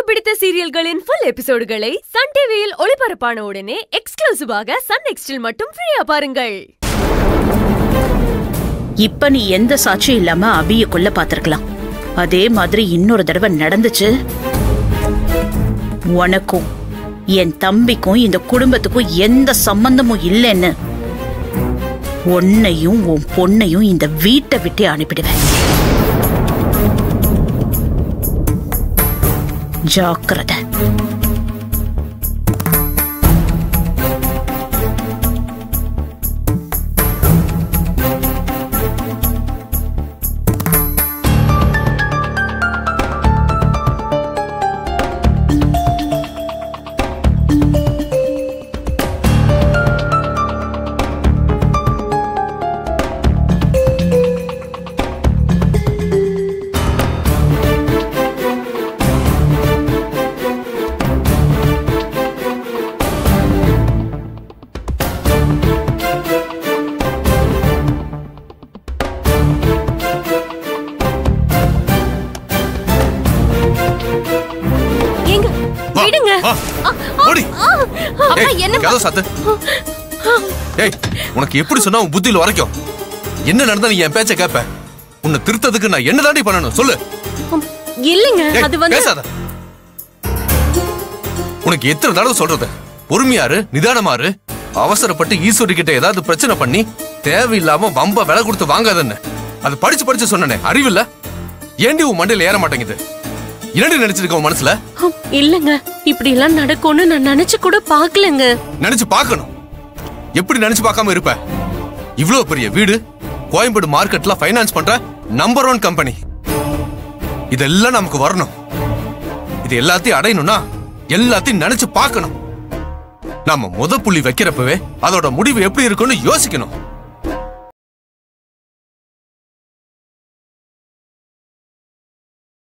பிடித்த சீரியல்களின் full எபிசோடுகளை Sun டிவியில் ஒளிபரப்பான உடனே எக்ஸ்க்ளூசிவாக சன் நெக்ஸ்டில் மட்டும் ஃப்ரீயா பாருங்கள் இப்ப நீ எந்த சாட்சியும் இல்லாம அபிய கொல்ல பாத்திருக்கலாம் அதே மாதிரி இன்னொரு தடவை நடந்துச்சு உனக்கும் என் தம்பிக்கும் இந்த குடும்பத்துக்கும் எந்த சம்பந்தமும் இல்லைன்னு உன்னையும் உன் பொண்ணையும் இந்த வீட்டை விட்டே அனுப்பிடுவேன் ஜாக்கிரதை ஏங்க வா, விடுங்க வா. ஓடி அப்பா ஏய், என்ன கதவு சாத்து ஏய் உனக்கு எப்படி சொன்னா உன் புத்தியில வரைக்கும் என்ன நடந்தா நீ என் பேச்ச கேப்ப உன்னை திருத்ததுக்கு நான் என்ன தாண்டி பண்ணணும் சொல்லு இல்லைங்க ஏய், அது வந்து பேசாத உனக்கு எத்தனை தடவை சொல்றது பொறுமையாரு நிதானமாரு அவசரப்பட்டு ஈஸ்வரி கிட்ட ஏதாவது பிரச்சனை பண்ணி தேவையில்லாம வம்ப விலை கொடுத்து வாங்காதன்னு அது படிச்சு படிச்சு சொன்னனே அறிவில்ல ஏண்டி உன் மண்டையில ஏற மாட்டேங்குது என்னடி நினைச்சிருக்க உன் மனசுல ஹம், இல்லைங்க இப்படி எல்லாம் நடக்கும்னு நான் நினைச்சு கூட பாக்கலங்க நினைச்சு பார்க்கணும் எப்படி நினைச்சு பார்க்காம இருப்ப இவ்வளவு பெரிய வீடு கோயம்பேடு மார்க்கெட்ல ஃபைனான்ஸ் பண்ற நம்பர் ஒன் கம்பெனி இதெல்லாம் நமக்கு வரணும் இது எல்லாத்தையும் அடையணும்னா எல்லாத்தையும் நினைச்சு பார்க்கணும் நாம முத புள்ளி வைக்கிறப்பவே அதோட முடிவு எப்படி இருக்கும்னு யோசிக்கணும்